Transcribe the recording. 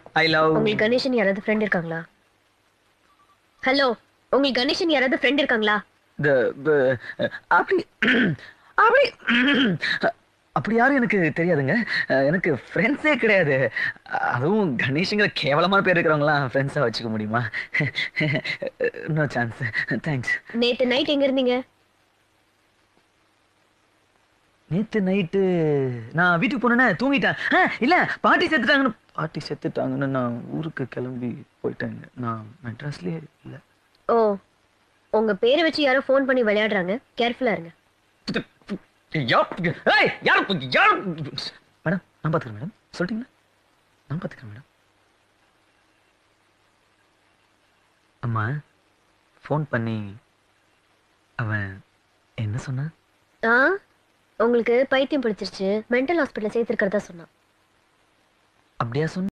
I love உங்களுக்கு கணேசன் யாராவது friend இருக்காங்களா ஹலோ உங்களுக்கு கணேசன் யாராவது ஃப்ரெண்ட் இருக்காங்களா த அப்படி அப்படி அப்படி யாரும் எனக்கு தெரியாதுங்க அஹ், எனக்கு ஃப்ரெண்ட்ஸே கிடையாது அதுவும் கணேஷுங்கிற கேவலமான பேர் இருக்கிறவங்களாம் ஃப்ரெண்ட்ஸாக வச்சுக்க முடியுமா நோ சான்ஸ் தேங்க்ஸ் நேத்து நைட் எங்க இருந்தீங்க நேத்து நைட்டு நான் வீட்டுக்கு போனேனே தூங்கிட்டேன் ஆ, இல்ல பாட்டி செத்துட்டாங்கன்னு பாட்டி செத்துட்டாங்கன்னு நான் ஊருக்கு கிளம்பி போயிட்டேங்க நான் மெட்ராஸ்லயே இல்ல ஓ உங்க பேரை வச்சு யாரோ ஃபோன் பண்ணி விளையாடுறாங்க கேர்ஃபுல்லா இருங்க ஏய், யார் யார் மேடம் நான் பாத்துக்கிறேன் மேடம் சொல்லிட்டீங்களா நான் பாத்துக்கிறேன் மேடம் அம்மா ஃபோன் பண்ணி அவன் என்ன சொன்னான் ஆ உங்களுக்கு பைத்தியம் பிடிச்சிருச்சு மென்டல் ஹாஸ்பிட்டல் சேர்த்திருக்கிறதா சொன்னான் அப்படியா சொன்ன